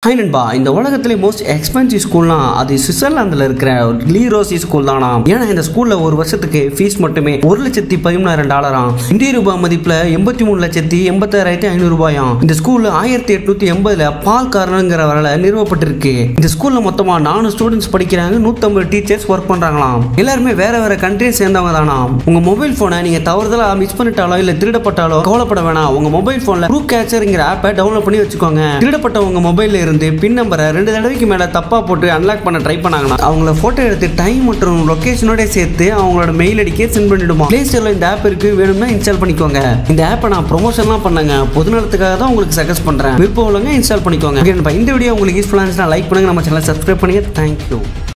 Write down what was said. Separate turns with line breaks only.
hi நண்பா இந்த உலகத்திலே மோஸ்ட் எக்ஸ்பென்சிவ் ஸ்கூல்னா அது சுவிட்சர்லாந்தில் இருக்கிற லீரோசி ஸ்கூல் தானா ஏன்னா இந்த ஸ்கூல்ல ஒரு வருஷத்துக்கு ஃபீஸ் மட்டுமே ஒரு லட்சத்தி பதிமூணாயிரம் டாலராம் இந்திய ரூபாய் மதிப்புல எண்பத்தி மூணு லட்சத்தி எண்பத்தாயிரத்தி ஐநூறு ரூபாயாம் இந்த ஸ்கூல்ல ஆயிரத்தி எட்நூத்தி எண்பதுல பால் காரணங்கிற வரல நிறுவப்பட்டிருக்கு இந்த ஸ்கூல்ல மொத்தமா நானூறு ஸ்டூடெண்ட்ஸ் படிக்கிறாங்க நூத்தம்பது டீச்சர்ஸ் ஒர்க் பண்றாங்களாம் எல்லாருமே வேற வேற கண்ட்ரியை சேர்ந்தவங்க தானா உங்க மொபைல் போனை நீங்க தவறுதலா மிஸ் பண்ணிட்டாலோ இல்ல திருடப்பட்டாலோ கவலைப்பட வேணாம் உங்க மொபைல் போன்ல ப்ரூ கேச்சர்ங்கிற ஆப்பை டவுன்லோட் பண்ணி வச்சுக்கோங்க திருடப்பட்ட உங்க மொபைல்ல இருந்து பின் நம்பரை ரெண்டு தடவைக்கு மேல தப்பா போட்டு அன்லாக் பண்ண ட்ரை பண்ணாங்கன்னா அவங்கள போட்டோ எடுத்து டைம் மற்றும் லொகேஷனோட சேர்த்து அவங்களோட மெயில் ஐடிக்கே சென்ட் பண்ணிடுமா பிளே ஸ்டோர்ல இந்த ஆப் இருக்கு வேணும்னா இன்ஸ்டால் பண்ணிக்கோங்க இந்த ஆப்பை நான் ப்ரொமோஷன்லாம் பண்ணங்க பொதுநலத்துக்காக தான் உங்களுக்கு சஜஸ்ட் பண்றேன் விருப்பம் உள்ளவங்க இன்ஸ்டால் பண்ணிக்கோங்க Okay, நண்பா, இந்த வீடியோ உங்களுக்கு யூஸ்ஃபுல்லாக இருந்துச்சுன்னா லைக் பண்ணுங்க நம்ம சேனலை சப்ஸ்கிரைப் பண்ணுங்க தேங்க்யூ